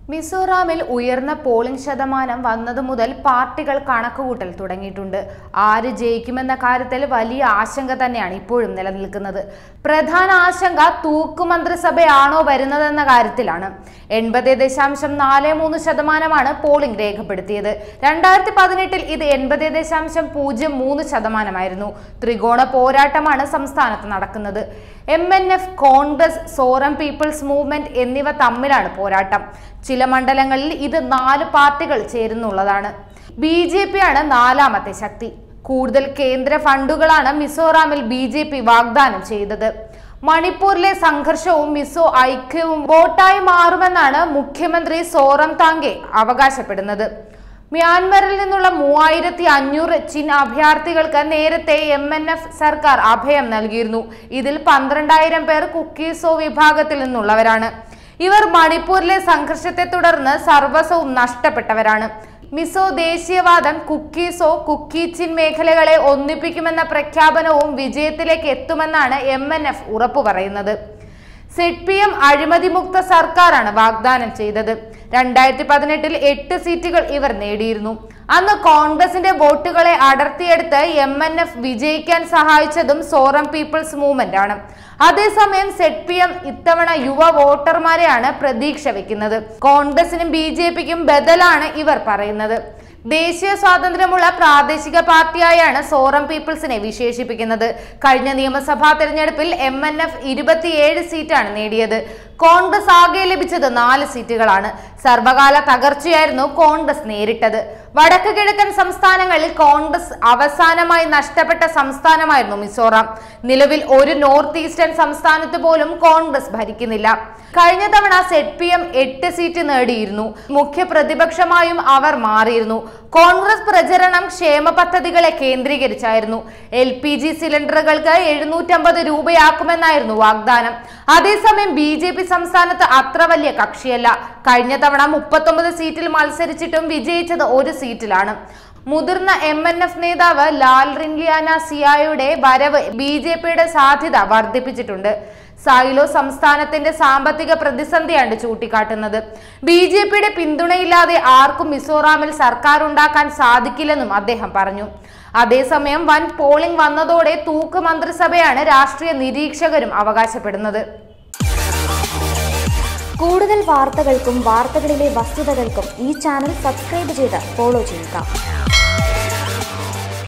മിസോറാമിൽ ഉയർന്ന പോളിംഗ് ശതമാനം വന്നതു മുതൽ പാർട്ടികൾ കണക്കുകൂട്ടൽ തുടങ്ങിയിട്ടുണ്ട് ആര് ജയിക്കുമെന്ന കാര്യത്തിൽ വലിയ ആശങ്ക തന്നെയാണ് ഇപ്പോഴും നിലനിൽക്കുന്നത് പ്രധാന ആശങ്ക തൂക്കുമന്ത്രിസഭയാണോ വരുന്നതെന്ന കാര്യത്തിലാണ് എൺപത് ദശാംശം നാല് മൂന്ന് ശതമാനമാണ് പോളിംഗ് രേഖപ്പെടുത്തിയത് രണ്ടായിരത്തി പതിനെട്ടിൽ ഇത് എൺപത് ദശാംശം പൂജ്യം മൂന്ന് ശതമാനമായിരുന്നു ത്രികോണ പോരാട്ടമാണ് സംസ്ഥാനത്ത് നടക്കുന്നത് M N F Congress Zoram People's Movement എന്നിവ തമ്മിലാണ് പോരാട്ടം ചില മണ്ഡലങ്ങളിൽ ഇത് നാല് പാർട്ടികൾ ചേരുന്നുള്ളതാണ് ബി ജെ പി ആണ് നാലാമത്തെ ശക്തി കൂടുതൽ കേന്ദ്ര ഫണ്ടുകളാണ് മിസോറാമിൽ ബി ജെ പി വാഗ്ദാനം ചെയ്തത് മണിപ്പൂരിലെ സംഘർഷവും മിസോ ഐക്യവും വോട്ടായി മാറുമെന്നാണ് മുഖ്യമന്ത്രി സോറം താങ്കെ അവകാശപ്പെടുന്നത് മ്യാൻമറിൽ നിന്നുള്ള മൂവായിരത്തി അഞ്ഞൂറ് ചിൻ അഭയാർത്ഥികൾക്ക് നേരത്തെ എം എൻ എഫ് സർക്കാർ അഭയം നൽകിയിരുന്നു ഇതിൽ പന്ത്രണ്ടായിരം പേർ കുക്കീസോ വിഭാഗത്തിൽ നിന്നുള്ളവരാണ് ഇവർ മണിപ്പൂരിലെ സംഘർഷത്തെ തുടർന്ന് സർവസ്വവും നഷ്ടപ്പെട്ടവരാണ് മിസോ ദേശീയവാദം കുക്കീസോ കുക്കീച്ചിൻ മേഖലകളെ ഒന്നിപ്പിക്കുമെന്ന പ്രഖ്യാപനവും വിജയത്തിലേക്ക് എത്തുമെന്നാണ് എം എൻ എഫ് ഉറപ്പു പറയുന്നത് സെഡ് പി എം അഴിമതിമുക്ത സർക്കാരാണ് വാഗ്ദാനം ചെയ്തത് രണ്ടായിരത്തി പതിനെട്ടിൽ എട്ട് സീറ്റുകൾ ഇവർ നേടിയിരുന്നു അന്ന് കോൺഗ്രസിന്റെ വോട്ടുകളെ അടർത്തിയെടുത്ത് എം എൻ എഫ് വിജയിക്കാൻ സഹായിച്ചതും സോറം പീപ്പിൾസ് മൂവ്മെന്റ് ആണ് അതേസമയം സെഡ് പി എം ഇത്തവണ യുവ വോട്ടർമാരെയാണ് പ്രതീക്ഷ വെക്കുന്നത് കോൺഗ്രസിനും ബി ജെ പിക്കും ബദലാണ് ഇവർ പറയുന്നത് ദേശീയ സ്വാതന്ത്ര്യമുള്ള പ്രാദേശിക പാർട്ടിയായാണ് സോറം പീപ്പിൾസിനെ വിശേഷിപ്പിക്കുന്നത് കഴിഞ്ഞ നിയമസഭാ തെരഞ്ഞെടുപ്പിൽ എം എൻ എഫ് ഇരുപത്തിയേഴ് സീറ്റാണ് നേടിയത് കോൺഗ്രസ് ആകെ ലഭിച്ചത് നാല് സീറ്റുകളാണ് സർവകാല തകർച്ചയായിരുന്നു കോൺഗ്രസ് നേരിട്ടത് വടക്ക് കിഴക്കൻ സംസ്ഥാനങ്ങളിൽ കോൺഗ്രസ് അവസാനമായി നഷ്ടപ്പെട്ട സംസ്ഥാനമായിരുന്നു മിസോറാം നിലവിൽ ഒരു നോർത്ത് ഈസ്റ്റേൺ സംസ്ഥാനത്ത് പോലും കോൺഗ്രസ് ഭരിക്കുന്നില്ല കഴിഞ്ഞ തവണ സെഡ് പി എം എട്ട് സീറ്റ് നേടിയിരുന്നു മുഖ്യ പ്രതിപക്ഷമായും അവർ മാറിയിരുന്നു കോൺഗ്രസ് പ്രചരണം ക്ഷേമ പദ്ധതികളെ കേന്ദ്രീകരിച്ചായിരുന്നു എൽ പി ജി സിലിണ്ടറുകൾക്ക് എഴുന്നൂറ്റമ്പത് രൂപയാക്കുമെന്നായിരുന്നു വാഗ്ദാനം അതേസമയം ബി ജെ പി സംസ്ഥാനത്ത് അത്ര വലിയ കക്ഷിയല്ല കഴിഞ്ഞ തവണ മുപ്പത്തൊമ്പത് സീറ്റിൽ മത്സരിച്ചിട്ടും വിജയിച്ചത് ഒരു സീറ്റിലാണ് മുതിർന്ന എം എൻ എഫ് നേതാവ് ലാൽ റിൻലിയാന സിയായുടെ വരവ് ബി ജെ പിയുടെ സാധ്യത വർദ്ധിപ്പിച്ചിട്ടുണ്ട് സായിലോ സംസ്ഥാനത്തിന്റെ സാമ്പത്തിക പ്രതിസന്ധിയാണ് ചൂണ്ടിക്കാട്ടുന്നത് ബി ജെ പിയുടെ പിന്തുണയില്ലാതെ ആർക്കും മിസോറാമിൽ സർക്കാർ ഉണ്ടാക്കാൻ സാധിക്കില്ലെന്നും അദ്ദേഹം പറഞ്ഞു അതേസമയം വൻ പോളിംഗ് വന്നതോടെ തൂക്ക് മന്ത്രിസഭയാണ് രാഷ്ട്രീയ നിരീക്ഷകരും അവകാശപ്പെടുന്നത് കൂടുതൽ വാർത്തകൾക്കും വാർത്തകളിലെ വസ്തുതകൾക്കും ഈ ചാനൽ സബ്സ്ക്രൈബ് ചെയ്ത് ഫോളോ ചെയ്യുക